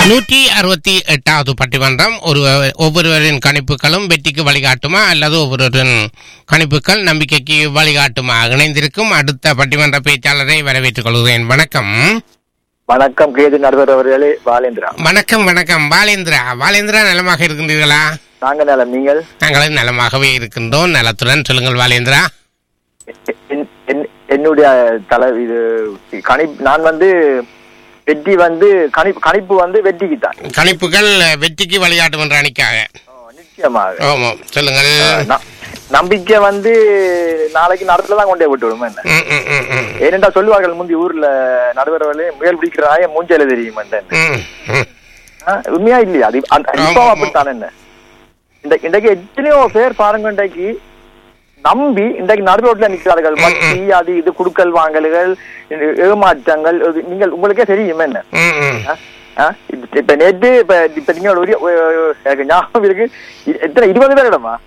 நூற்றி அறுபத்தி எட்டாவது பட்டிமன்றம் ஒரு ஒவ்வொருவரின் கணிப்புகளும் வெற்றிக்கு வழிகாட்டுமா அல்லது ஒவ்வொருவரின் கணிப்புகள் நம்பிக்கைக்கு வழிகாட்டுமா இணைந்திருக்கும் அடுத்த பட்டிமன்ற பேச்சாளரை வரவேற்றுக் கொள்கிறேன் வணக்கம் வணக்கம் கேது நடுவர் அவர்களே பாலேந்திரா வணக்கம் வணக்கம் பாலேந்திரா பாலேந்திரா நலமாக இருக்கின்றீர்களா நாங்க நலம் நீங்கள் நாங்களும் நலமாகவே இருக்கின்றோம் நலத்துடன் சொல்லுங்கள் பாலேந்திரா என்- என்- என்னுடைய தலை இது கணிப்பு நான் வந்து வெற்றி வந்து கணிப்பு கணிப்பு வந்து வெற்றிக்கு தான் கணிப்புகள் வெற்றிக்கு வழிகாட்டும் என்ற அணிக்காக நிச்சயமாக ஆமாம் சொல்லுங்கள் ந- நம்பிக்கை வந்து நாளைக்கு நடத்துல தான் கொண்டே விட்டு விடும் என்ன ம், ம், ம், ம். ஏனென்றா சொல்லுவார்கள் முந்தி ஊர்ல நடுவர் அவர்களே முயல் பிடிக்கிற நாய மூஞ்சல தெரியும் ம், ம். உண்மையா இல்லையா அது அந்த- ஆமா, இப்போ ஆமா. அப்படித்தான் என்ன இந்த இன்றைக்கு எத்தனையோ பேர் பாருங்க இன்றைக்கு நம்பி இன்றைக்கு நடுரோட்ல நிற்கிறார்கள் வட்டி அது இது குடுக்கல் வாங்கல்கள் இது ஏமாற்றங்கள் இது நீங்கள் உங்களுக்கே தெரியும் என்ன ம், ம். ஆ? ஆ? இப்ப இப்ப நேற்று இப்ப இப்ப நீங்க ஒரு ஒரு- ஒரு- எனக்கு ஞாபகம் இருக்கு இ- எத்தனை இருபது பேரிடமா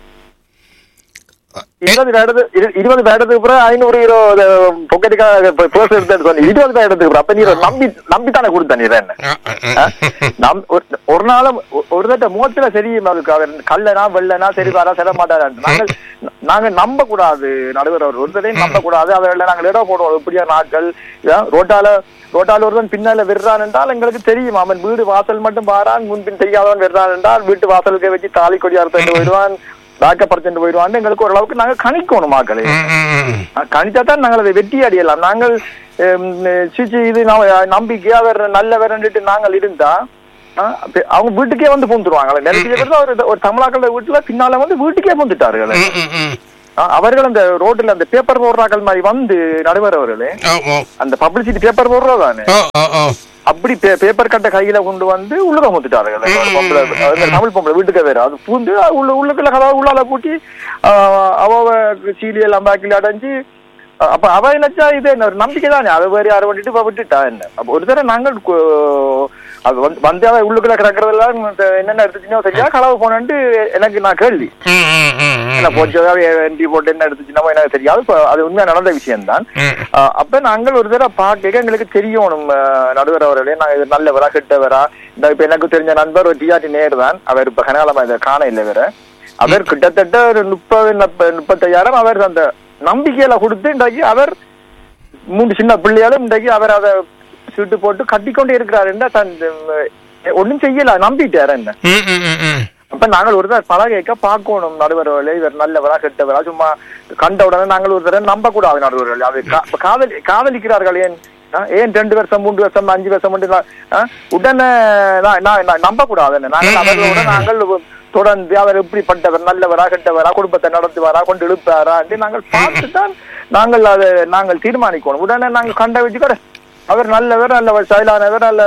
இருபது பேரது இரு- இருபது பேரத்துக்கு அப்புறம் ஐநூறு ஹீரோ பொக்கெட்டுக்காக பேர்ஸ் எடுத்து சொன்னீங்க இருபது பேரத்துக்கு அப்புறம் அப்ப நீ நம்பி நம்பித்தானே கொடுத்த நீ என்ன ஆ, ஆ, ஆ? ஆ. நம் ஒரு- ஒரு நாளும் ஒ- ஒரு தட்ட முகத்துல தெரியும் அவருக்கு அவர் கல்லனா வெள்ளனா சரி வரா செல்ல மாட்டாரு நாங்கள் நாங்க நம்ப கூடாது நடுவர் அவர் ஒருத்தரையும் நம்ப கூடாது அவர்களை நாங்கள் இடம் போடுவோம் இப்படியா நாட்கள் இதான் ரோட்டால ரோட்டால ஒருவன் பின்னால விடுறான் என்றால் எங்களுக்கு தெரியும் அவன் வீடு வாசல் மட்டும் பாரான் முன்பின் தெரியாதவன் விடுறான் என்றால் வீட்டு வாசலுக்கு வச்சு தாலி கொடி அறுத்துட்டு போயிடுவான் பேக்கப்படுத்திட்டு போயிடுவான் எங்களுக்கு ஓரளவுக்கு நாங்க கணிக்கணும் மக்களே ம், ம், ம். கணிச்சா தான் நாங்கள் அதை வெட்டி அடையலாம் நாங்கள் ஹம், சிச்சி இது ந- நம்பிக்கை அவர் நல்லவர் நாங்கள் இருந்தா ஆ, அப்ப அவங்க வீட்டுக்கே வந்து பூந்துருவாங்க நிறைய பேர் தான் ஒரு ஒரு தமிழாக்கள் வீட்டுல பின்னால வந்து வீட்டுக்கே பூந்துட்டார்கள் ம், ம், ம். ஆ, அவர்கள் அந்த ரோட்ல அந்த பேப்பர் போடுறாக்கள் மாதிரி வந்து நடுவர் அவர்களே ஓ, ஓ. அந்த பப்ளிசிட்டி பேப்பர் போடுறதானே ஓ, ஓ, ஓ. அப்படி பே- பேப்பர் கட்டை கையில கொண்டு வந்து உள்ளத முத்துட்டார்கள் ஒரு பொம்பளை அது தமிழ் பொம்பளை வீட்டுக்கு வேற அது பூந்து அது உள்ள உள்ளுக்குள்ள கதவை உள்ளால பூட்டி ஆஹ், அவ அவ சீலி எல்லாம் பேக்கில் அடைஞ்சு அஹ், அப்ப அவ நினைச்சா இது என்ன ஒரு நம்பிக்கை தானே அதை வேற யாரை பண்ணிட்டு இப்ப விட்டுட்டா என்ன அப்ப ஒரு தடவை நாங்கள் கு- அது வந்து வந்து அவ உள்ளுக்குள்ள கிடக்கிறதெல்லாம் இந்த என்னென்ன எடுத்துச்சுன்னா சரியா களவு போனேன்ட்டு எனக்கு நான் கேள்வி ம், ம், ம், ம். என்ன போச்சு என்டி போட்டு என்ன எடுத்துச்சுன்னா எனக்கு தெரியாது இப்ப அது உண்மையா நடந்த விஷயம் தான் ம். ஆஹ் அப்ப நாங்கள் ஒரு தடவை பார்க்க எங்களுக்கு தெரியணும் ஆஹ் நடுவர் அவர்களே நாங்க இது நல்லவரா கெட்டவரா இந்த இப்ப எனக்கு தெரிஞ்ச நண்பர் ஒரு டிஆர்டி நேர் தான் அவர் இப்ப கனகாலமா இதை காண இல்லை வேற அவர் கிட்டத்தட்ட ஒரு முப்பது நப்ப- முப்பத்தையாயிரம் அவர் அந்த நம்பிக்கையில கொடுத்து இன்றைக்கு அவர் மூன்று சின்ன பிள்ளையாலும் இன்றைக்கு அவர் அதை சீட்டு போட்டு கட்டிக்கொண்டே இருக்கிறார் என்ன தன் ஒன்றும் செய்யல நம்பிட்டார் என்ன ம், ம், ம், ம். அப்ப நாங்கள் ஒரு தடவை பழகைக்க பார்க்கணும் நடுவர்களே இவர் நல்லவரா கெட்டவரா சும்மா கண்ட உடனே நாங்கள் ஒரு தடவை நம்ப கூடாது நடுவர்களே அது கா- இப்ப காதலி காதலிக்கிறார்கள் ஏன் ஆ, ஏன் ரெண்டு வருஷம் மூன்று வருஷம் அஞ்சு வருஷம் மட்டும் தான், ஆ, உடனே நான் நான் நான் நம்ப கூடாது என்ன. நாங்கள் அவர்களோட நாங்கள் தொடர்ந்து அவர் எப்படிப்பட்டவர் நல்லவரா கெட்டவரா குடும்பத்தை நடத்துவாரா கொண்டு இழுப்பாரா என்று நாங்கள் பார்த்து தான் நாங்கள் அதை நாங்கள் தீர்மானிக்கணும் உடனே நாங்கள் கண்ட வச்சு கூட அவர் நல்லவர் நல்லவர் சைலானவர் நல்ல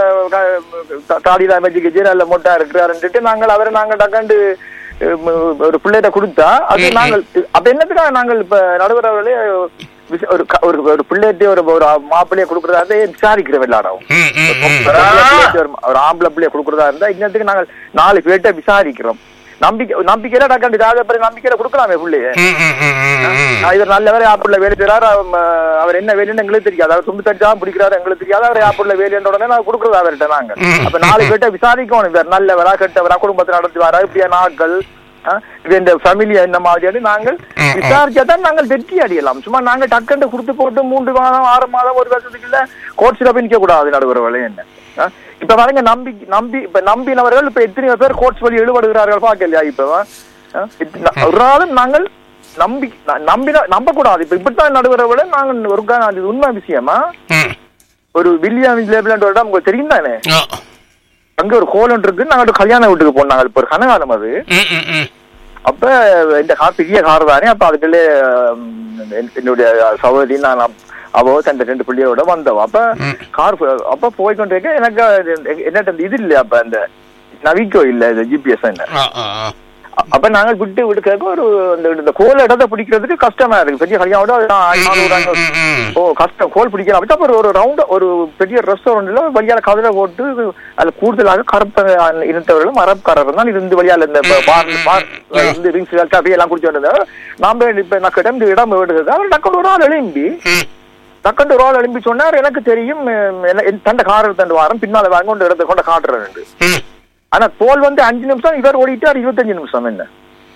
க- தாடியில அமைச்சுக்கிச்சு நல்ல மொட்டா இருக்கிறாருன்ட்டு நாங்கள் அவரை நாங்கள் டக்காண்டு உம், ஒரு பிள்ளைகிட்ட கொடுத்தா அது நாங்கள் அப்ப என்னத்துக்காக நாங்கள் இப்ப நடுவர் அவர்களே விச- ஒரு க- ஒரு ஒரு பிள்ளைகிட்ட ஒரு ஒரு மாப்பிள்ளைய கொடுக்கறதா இருந்தா விசாரிக்கிற விளையாடும் ம், ம், ம். ஒரு ஆம்பளை பிள்ளைய கொடுக்கறதா இருந்தா இன்னத்துக்கு நாங்கள் நாலு பேர்ட்ட விசாரிக்கிறோம் நம்பிக்கை நம்பிக்கையில டக்காண்டு ராஜா பிறகு நம்பிக்கையில கொடுக்கலாமே பிள்ளைய ம், ம், ம், ம், ம். ஆ, இவர் நல்லவர் ஆப்பிள்ல வேலை செய்யறாரு அவர் என்ன வேலைன்னு எங்களுக்கு தெரியாது அவர் தும்பு தச்சா பிடிக்கிறாரு எங்களுக்கு தெரியாது அவர் ஆப்பிள்ல வேலைன்ற உடனே நான் கொடுக்குறது அவர்கிட்ட நாங்க ம். அப்ப நாலு பேர்ட்ட விசாரிக்கணும் இவர் நல்லவரா கெட்டவரா குடும்பத்தை நடத்துவாரா இப்படியா நாட்கள் ஆ, இது இந்த ஃபேமிலி என்ன மாதிரி நாங்கள் ம், ம். விசாரிச்சா தான் நாங்கள் வெற்றி அடையலாம் சும்மா நாங்க டக்குன்னு கொடுத்து போட்டு மூன்று மாதம் ஆறு மாதம் ஒரு வருஷத்துக்கு இல்ல கோர்ட்ஸ்ல போய் நிக்க கூடாது நடுவர் வேலை என்ன ஆ, இப்ப பாருங்க நம்பி நம்பி இப்ப நம்பினவர்கள் இப்ப எத்தனையோ பேர் கோர்ட்ஸ் வழி ஈடுபடுகிறார்கள் பார்க்கலையா இப்ப ஆ, இத்தனை- ஒரு நாளும் நாங்கள் நம்பி ந- நம்பின நம்ப கூடாது இப்ப இப்படித்தான் நடுவரை விட நாங்கள் ஒரு கா- அது உண்மை விஷயமா ம். ஒரு வில்லியம் லேபிளண்ட் இடம் உங்களுக்கு தெரியும் தானே ஓ. அங்க ஒரு கோலம் இருக்கு நாங்க ஒரு கல்யாண வீட்டுக்கு போனாங்க இப்ப ஒரு கனகாலம் அது ம், ம், ம். அப்ப இந்த கார் பெரிய கார் தானே அப்ப அதுக்குள்ளே ஹம், என்- என்னுடைய சகோதரி நான் அப்- அவ தன் ரெண்டு பிள்ளையோட வந்தோம் அப்ப ம். கார் அப்ப போய்கொண்டு இருக்க எனக்கு என்னட்ட இந்த இது இல்ல அப்ப அந்த நவிக்கோ இல்ல இந்த ஜிபிஎஸ் என்ன ஓ, ஓ, ஓ. அ- அப்ப நாங்க விட்டு விட்டு கேட்க ஒரு இந்த இந்த கோல் இடத்தை பிடிக்கிறதுக்கு கஷ்டமா இருக்கு பெரிய கல்யாணம் ம், ம், ம். ஓ கஷ்டம் கோல் பிடிக்கலாம் அப்படி அப்புறம் ஒரு ரவுண்ட் ஒரு பெரிய ரெஸ்டாரண்ட்ல வழியால கதவை போட்டு அதுல கூடுதலாக கருப்ப இனத்தவர்களும் அரபுக்காரர்கள் தான் இருந்து வழியால இந்த பார் பார் இருந்து ரிங்ஸ் காஃபி எல்லாம் குடிச்சு வந்தது நாம இப்ப நான் கிட்ட இந்த இடம் விடுறது அவர் டக்குனு ஒரு ஆள் எழும்பி ம். டக்கண்டு ரோல் எழுப்பி சொன்னார் எனக்கு தெரியும் அஹ், என்ன- என் தண்ட கார் எடுத்து வாரம் பின்னால வாங்க கொண்டு இடத்த கொண்டு காட்டுறேன் ம் ஆனா கோல் வந்து அஞ்சு நிமிஷம் இவர் ஓடிட்டார் இருபத்தஞ்சு நிமிஷம் என்ன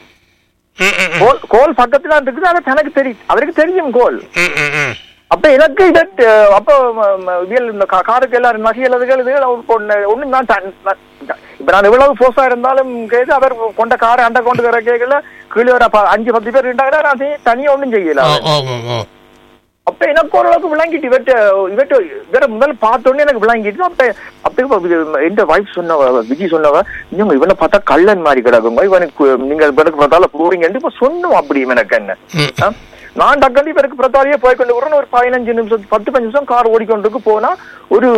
ம் ம் ம் கோல் கோல் பக்கத்துல தான் இருக்குது ஆனா தனக்கு தெரியும் அவருக்கு தெரியும் கோல் ம் ம் ம் அப்ப எனக்கு இதட் அப்போ ம- ம- இவியல் இந்த கா- காருக்கு எல்லாரும் நகைகள் அதுகள் இது ஒண்ணு நான் த- நான் இப்ப நான் எவ்வளவு போஸா இருந்தாலும் கேது அவர் கொண்ட காரை அண்ட கொண்டு வர கேட்கல கீழே ஒரு அப்ப அஞ்சு பத்து பேர் இருந்தாங்கன்னா நான் தனி- தனியா ஒண்ணும் செய்யல ஓ ஓ ஓ ஓ அப்ப எனக்கு ஓரளவுக்கு விளங்கிட்டு இவர்ட்ட இவர்ட்ட இவர முதல்ல பார்த்தோன்னே எனக்கு விளங்கிட்டு அப்ப அப்ப எந்த வைஃப் சொன்னவ விஜய் சொன்னவ நீங்க இவனை பார்த்தா கள்ளன் மாதிரி கிடக்குங்க இவனுக்கு நீங்க இவனுக்கு பார்த்தால போறீங்கன்னு இப்ப சொன்னோம் அப்படி இவனுக்கு என்ன ம் ஆ? நான் டக்கண்டி இவருக்கு பிரத்தாரியே போய் கொண்டு வரணும் ஒரு பதினஞ்சு நிமிஷம் பத்து பதினஞ்சு நிமிஷம் கார் ஓடிக்கொண்டிருக்கு போனா ஒரு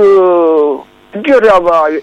இங்கே ஒரு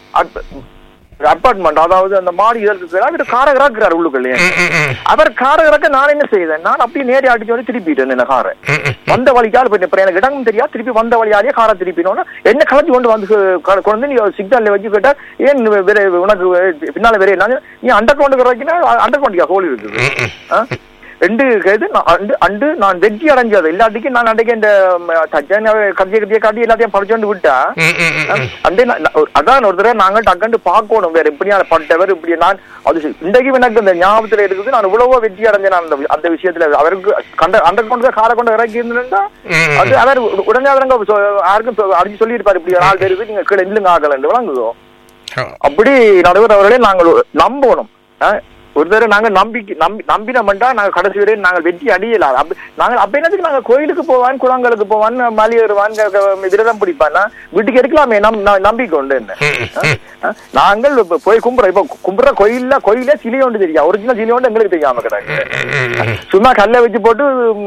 அப்பார்ட்மெண்ட் அதாவது அந்த மாடி இதற்கு அவர் காரை இறக்குறாரு உள்ளுக்குள்ளே ம் ம் ம் அவர் காரை இறக்க நான் என்ன செய்தேன் நான் அப்படியே நேரே அடிச்சு வந்து திருப்பிட்டேன் என்ன காரை ம் ம் வந்த வழிக்கால போயிட்டு அப்புறம் எனக்கு இடமும் தெரியாது திருப்பி வந்த வழியாலேயே காரை திருப்பினோன்னா என்ன கலந்து கொண்டு வந்து க- கொண்டு வந்து நீ சிக்னல்ல வச்சு கேட்டா ஏன் வேற உனக்கு பின்னால வேற என்ன நீ அண்டர் கவுண்ட் வைக்கினா அண்டர் கவுண்டியா ஹோல் இருக்குது ம் ம் ஆ? ரெண்டு இது நான் அண்டு அண்டு நான் வெற்றி அடைஞ்சது எல்லாத்துக்கும் நான் அன்றைக்கு இந்த தஜான கத்திய கத்திய காட்டி எல்லாத்தையும் படிச்சோண்டு விட்டா ம் ம் ம் ம் அண்டே நான் நான் ஒரு- அதான் ஒரு தடவை நாங்க டக்கண்டு பார்க்கணும் வேற எப்படியா பட்டவர் இப்படி நான் அது சி- இன்றைக்கு எனக்கு இந்த ஞாபகத்துல இருக்குது நான் இவ்வளவோ வெற்றி அடைஞ்சேன் நான் அந்த வி- அந்த விஷயத்துல அவருக்கு கண்ட அந்த கொண்டு காரை கொண்டு இறக்கி இருந்திருந்தா ம். அது அவர் உ- உடனே அவரங்க சொ- யாருக்கும் சொ- அடிச்சு சொல்லியிருப்பாரு இப்படி ஒரு ஆள் தெரியுது நீங்க கீழே இல்லுங்க ஆகலன்னு விளங்குதோ ஓ அப்படி நடுவர் அவர்களே நாங்கள் நம்பணும் ஆ? ஒரு தடவை நாங்க நம்பிக்கை நம்பி நம்பினோம்டா நாங்க கடைசி வரை நாங்கள் வெற்றி அடியலாம் அப்ப நாங்க அப்ப என்னதுக்கு நாங்க கோயிலுக்கு போவான் குளங்களுக்கு போவான் மலி வருவான் க- க- விரதம் பிடிப்பான் வீட்டுக்கு எடுக்கலாமே நம் ந- நம்பிக்கை உண்டு என்ன ம் ஆ? ம் ஆ? நாங்கள் இப்ப போய் கும்புறோம் இப்ப கும்புற கோயில்ல கோயிலே சிலை ஒன்று தெரியும் ஒரிஜினல் சிலை ஒன்று எங்களுக்கு தெரியாம கிடக்கு ம் ம் சும்மா கல்லை வச்சு போட்டு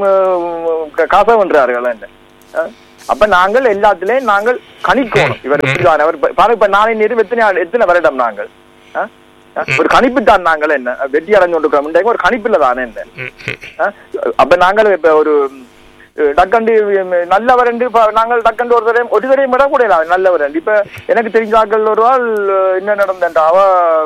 ம், க- காசை பண்றார்கள் என்ன ஆ? அப்ப நாங்கள் எல்லாத்திலையும் நாங்கள் கணிக்கணும் இவர் இப்படிதான் அவர் இப்ப- பாருங்க இப்ப நாளை நேரம் எத்தனை ஆள்- எத்தனை வருடம் நாங்கள் ஆ? ஆ? ஒரு கணிப்பு தான் நாங்கள் என்ன வெற்றி அடைஞ்சு கொண்டிருக்கிறோம் இன்றைக்கு ஒரு கணிப்பில்ல தானே என்ன ம் ம் ஆ? அப்ப நாங்கள் இப்ப ஒரு ம், டக்கண்டு ம், நல்லவர் என்று இப்ப நாங்கள் டக்கண்டு ஒரு தடவை ஒரு தடவை விட கூட நல்லவர் என்று. இப்ப எனக்கு தெரிஞ்ச ஆட்கள் ஒரு ஆள் என்ன நடந்தா அவ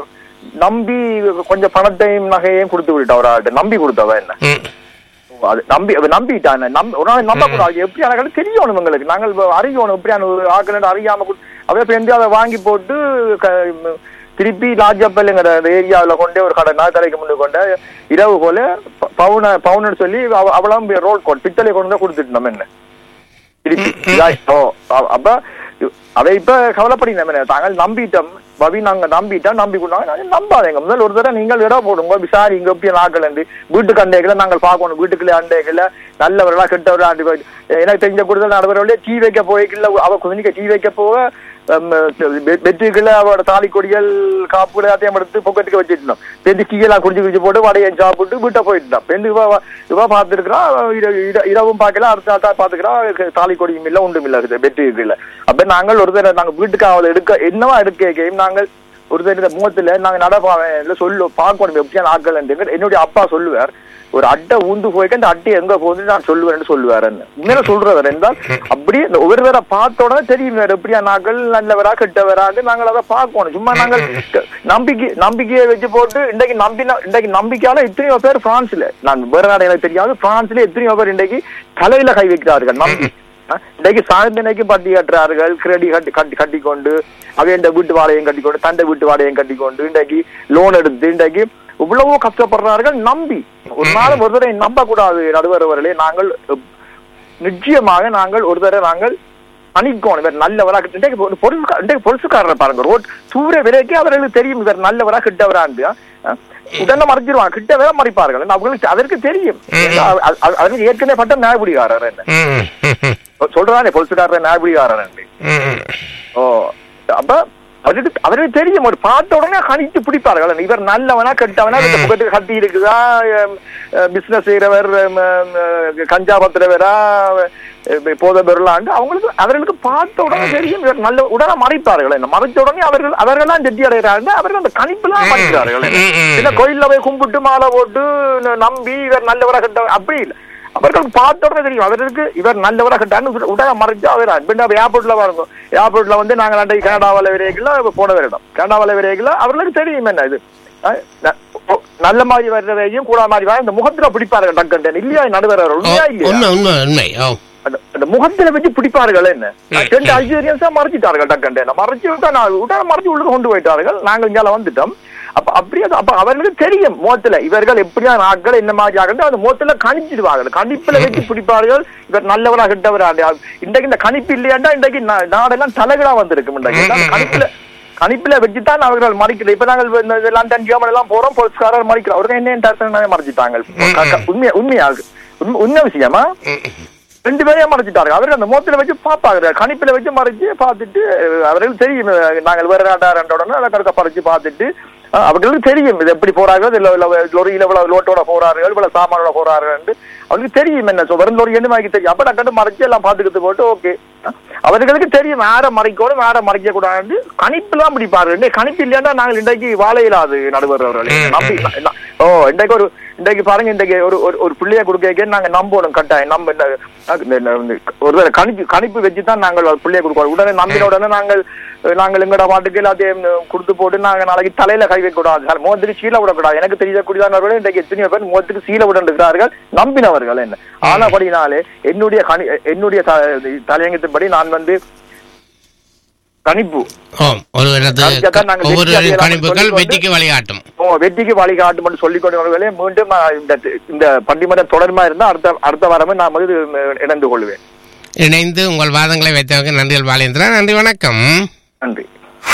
நம்பி கொஞ்சம் பணத்தையும் நகையையும் கொடுத்து விட்டா ஒரு ஆள்கிட்ட நம்பி கொடுத்தவ என்ன ம் அது நம்பி அவ நம்பிட்டான் நம்ப ஒரு நாள் நம்ப கூடாது எப்படி ஆனாலும் தெரியணும் எங்களுக்கு நாங்கள் இப்ப அறியணும் எப்படியான ஒரு ஆக்கள் அறியாம கு- அவ இப்ப எந்த அதை வாங்கி போட்டு க- ம், திருப்பி லாஜப்பல்லுங்கிற ஏரியாவில் கொண்டே ஒரு கடை நாள் கடைக்கு முன்னே கொண்டு இரவு போல ப- பவுன பவுன்னு சொல்லி அவ- அவளாம் ரோல் கோட் பித்தளை கொண்டு வந்து கொடுத்துட்டு நம்ம என்ன திருப்பி இதாய்- ஓ அ- அப்ப அதை இப்ப கவலைப்படி நம்ம தாங்கள் நம்பிட்டோம் பவி நாங்க நம்பிட்டோம் நம்பி கொண்டாங்க நாங்க நம்பாதீங்க முதல் ஒரு தடவை நீங்கள் இடம் போடுங்க விசாரிங்க எப்படி நாட்கள் இருந்து வீட்டுக்கு அண்டைகளை நாங்கள் பார்க்கணும் வீட்டுக்குள்ளே அண்டைகளை நல்லவர்களா கெட்டவர்களா அண்டி போய் எனக்கு தெரிஞ்ச கூடுதல் நடவர்களே டீ வைக்க போய்க்குள்ள அவ குதினிக்க டீ வைக்க போக வெற்றிக்குள்ள அவரோட தாலி கொடிகள் காப்பு எல்லாத்தையும் எடுத்து பொக்கெட்டுக்கு வச்சுட்டோம் பெந்து கீழே குடிச்சு குடிச்சு போட்டு வடையை சாப்பிட்டு வீட்டை போயிட்டோம் பெந்து இவ இவ பார்த்துருக்கிறா இரவும் பார்க்கல அடுத்த நாள் தான் பார்த்துக்கிறா தாலி கொடியும் இல்லை ஒன்றும் இல்லை இருக்குது வெற்றிக்குள்ள அப்ப நாங்கள் ஒரு தடவை நாங்க வீட்டுக்கு அவளை எடுக்க என்னவா எடுக்க நாங்கள் ஒரு தடவை முகத்துல நாங்க நடப்பாவேன் சொல்லு பார்க்கணும் எப்படியான ஆட்கள் என்னுடைய அப்பா சொல்லுவார் ஒரு அட்டை ஊந்து போய்க்க அந்த அட்டை எங்க போகுது நான் சொல்லுவேன்னு சொல்லுவார் உண்மையில சொல்றவர் என்றால் அப்படியே இந்த ஒவ்வொரு வேற பார்த்த உடனே தெரியும் வேற எப்படியா நாங்கள் நல்லவரா கெட்டவரான்னு நாங்கள் அதை பார்க்கணும் சும்மா நாங்கள் க- நம்பிக்கை நம்பிக்கையை வச்சு போட்டு இன்றைக்கு நம்பினா இன்றைக்கு நம்பிக்கையால எத்தனையோ பேர் பிரான்ஸ்ல நான் வேற நாடு எனக்கு தெரியாது பிரான்ஸ்ல எத்தனையோ பேர் இன்றைக்கு தலையில கை வைக்கிறார்கள் நம்பி ஆ, இன்றைக்கு சாயந்தனைக்கு பட்டி கட்டுறார்கள் கிரெடி கட்டி கட்டி கட்டி கொண்டு அவை இந்த வீட்டு வாடகையும் கட்டி கொண்டு தண்டை வீட்டு வாடகையும் கட்டி கொண்டு இன்றைக்கு லோன் எடுத்து இன்றைக்கு இவ்வளவோ கஷ்டப்படுறார்கள் நம்பி ஒரு நாளும் ஒரு தடவை நம்ப கூடாது நடுவர் அவர்களே நாங்கள் அஹ், நிச்சயமாக நாங்கள் ஒரு தடவை நாங்கள் அணிக்கோணும் இவர் நல்லவரா இன்றைக்கு ஒரு பொருள் இன்றைக்கு பொருசுக்காரரை பாருங்க ரோட் சூரிய விலைக்கு அவர்களுக்கு தெரியும் இவர் நல்லவரா கிட்டவராண்டு ஆ? உடனே மறைச்சிருவாங்க கிட்ட வேற மறைப்பார்கள் அவங்களுக்கு அதற்கு தெரியும் அ- அ- அவருக்கு ஏற்கனவே பட்ட நியாயபடிகாரர் என்ன ம் ம் ம் சொல்றதானே பொலிசுக்காரர் நியாயபடிகாரர் ம் ஓ அப்ப அவருக்கு அவருக்கு தெரியும் ஒரு பார்த்த உடனே கணித்து பிடிப்பார்கள் இவர் நல்லவனா கெட்டவனா இந்த முகத்துக்கு கட்டி இருக்குதா பிசினஸ் செய்யறவர் எம், எம், கஞ்சா பத்திரவரா போத பெருளாண்டு அவங்களுக்கு அவர்களுக்கு பார்த்த உடனே தெரியும் இவர் நல்ல உடனே மறைப்பார்கள் என்ன மறைச்ச உடனே அவர்கள் அவர்கள்லாம் வெற்றி அடைகிறார்கள் அவர்கள் அந்த கணிப்புலாம் மறைக்கிறார்கள் என்ன. ம், ம். இல்ல கோயில்ல போய் கும்பிட்டு மாலை போட்டு ந- நம்பி இவர் நல்லவரா கெட்ட அப்படி இல்லை அவர்கள் பார்த்த உடனே தெரியும் அவருக்கு இவர் நல்லவரா கட்டான்னு உடனே மறைஞ்சு அவர் பின்ன ஏர்போர்ட்ல பாருங்க ஏர்போர்ட்ல வந்து நாங்க அன்றைக்கு கனடாவில் விரைக்கல போன வருடம் கனடாவில் விரைக்கல அவர்களுக்கு தெரியும் என்ன இது அஹ் ந- ஓ, நல்ல மாதிரி வர்றதையும் கூட மாதிரி வர இந்த முகத்துல பிடிப்பார்கள் டக்கன் இல்லையா நடுவர் உண்மையா இல்லையா உண்மை உண்மை உண்மை ஓ அந்த- அந்த முகத்துல வச்சு பிடிப்பார்கள் என்ன ரெண்டு அல்ஜீரியன்ஸா மறைச்சிட்டார்கள் டக்கண்டே மறைச்சு விட்டா நான் உடனே மறைச்சு உள்ள கொண்டு போயிட்டார்கள் நாங்கள் இங்கால வந்துட்டோம் அப்ப அப்படியே அது- அப்ப அவர்களுக்கு தெரியும் முகத்துல இவர்கள் எப்படியா ஆட்கள் என்ன மாதிரி ஆகட்டும் அந்த முகத்துல கணிச்சிடுவார்கள் கணிப்புல வச்சு பிடிப்பார்கள் இவர் நல்லவரா கெட்டவரா இன்றைக்கு இந்த கணிப்பு இல்லையாண்டா இன்றைக்கு நா- நாடெல்லாம் தலைகளா வந்திருக்கும் இன்றைக்கு அந்த கணிப்புல கணிப்புல வச்சுதான் அவர்கள் மறைக்கல இப்ப நாங்கள் இந்த இந்த லண்டன் ஜெர்மன் எல்லாம் போறோம் போலீஸ்காரர் மறைக்கிறோம் அவர்கள் என்ன டேரக்டர் மறைச்சிட்டாங்க க- க- உண்மையா உண்மையாக உண்மை- உண்மை விஷயமா ரெண்டு பேரையும் மறைச்சிட்டாங்க அவர்கள் அந்த முகத்துல வச்சு பார்ப்பாங்க கணிப்புல வச்சு மறைச்சு பார்த்துட்டு அஹ், அவர்களுக்கு தெரியும் அஹ், நாங்கள் வேற நாட்டார் உடனே அதை கடுக்க பறிச்சு பார்த்துட்டு அஹ், அவர்களுக்கு தெரியும் இது எப்படி போறார்கள் இல்ல இல்ல லொரியில இவ்வளவு லோட்டோட போறார்கள் இவ்வளவு சாமானோட போறார்கள் அவங்களுக்கு தெரியும் என்ன சொ வெறும் லொரி என்ன வாங்கி தெரியும் அப்ப நான் கண்டு மறைச்சு எல்லாம் பாத்துக்கிட்டு போட்டு ஓகே அவர்களுக்கு தெரியும் வேற மறைக்கணும் வேற மறைக்க கூடாது கணிப்புலாம் பிடிப்பாரு கணிப்பு இல்லையாண்டா நாங்கள் இன்றைக்கு வாழ இயலாது நடுவர் அவர்களே ம், நம்பி ந- ஓ இன்றைக்கு ஒரு இன்றைக்கு பாருங்க இன்றைக்கு ஒரு ஒரு- ஒரு பிள்ளைய கொடுக்க நாங்க நம்பணும் கட்டாயம் நம்ம இந்த இந்த- இந்த- இந்த ஒருவேளை கணிப்பு கணிப்பு வச்சு தான் நாங்கள் ஒரு பிள்ளைய கொடுக்கணும் உடனே நம்பின உடனே நாங்கள் நாங்கள் எங்கட பாட்டுக்கு எல்லாத்தையும் கொடுத்து போட்டு நாங்க நாளைக்கு தலையில கை வைக்க கூடாது முகத்துக்கு சீல விடக்கூடாது எனக்கு தெரியக்கூடியதானவர்கள் இன்றைக்கு எத்தனையோ பேர் முகத்துக்கு சீல விடுகிறார்கள் நம்பினவர்கள் என்ன ஆனபடினாலே என்னுடைய கணி என்னுடைய த- தலையங்கத்தின்படி நான் வந்து கணிப்பு ஓம் ஒருவரது அதுக்காகத்தான் நாங்கள் ஒவ்வொருவரின் வெற்றி கணிப்புகள் அடையலாம் வெற்றிக்கு வழிகாட்டும் ஓ, வெற்றிக்கு வழிகாட்டும் என்று சொல்லிக் கொண்டவர்களே மீண்டும் நான் இந்த இந்த பண்டிமன்ற தொடர்மா இருந்தா அடுத்த அடுத்த வாரமே நான் வந்து இணைந்து கொள்வேன் இணைந்து உங்கள் வாதங்களை வைத்தவங்க நன்றிகள் பாலேந்திரா நன்றி வணக்கம் நன்றி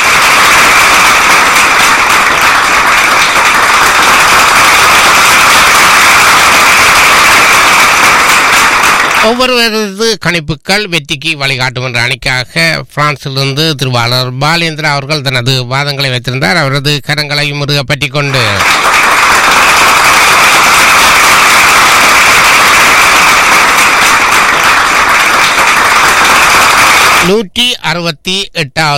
ஒவ்வொருவரது கணிப்புகள் வெற்றிக்கு வழிகாட்டும் என்ற அணிக்காக பிரான்சிலிருந்து திருவாளர் பாலேந்திரா அவர்கள் தனது வாதங்களை வைத்திருந்தார் அவரது கரங்களை முருக பற்றிக் கொண்டு நூற்றி அறுபத்தி எட்டாவது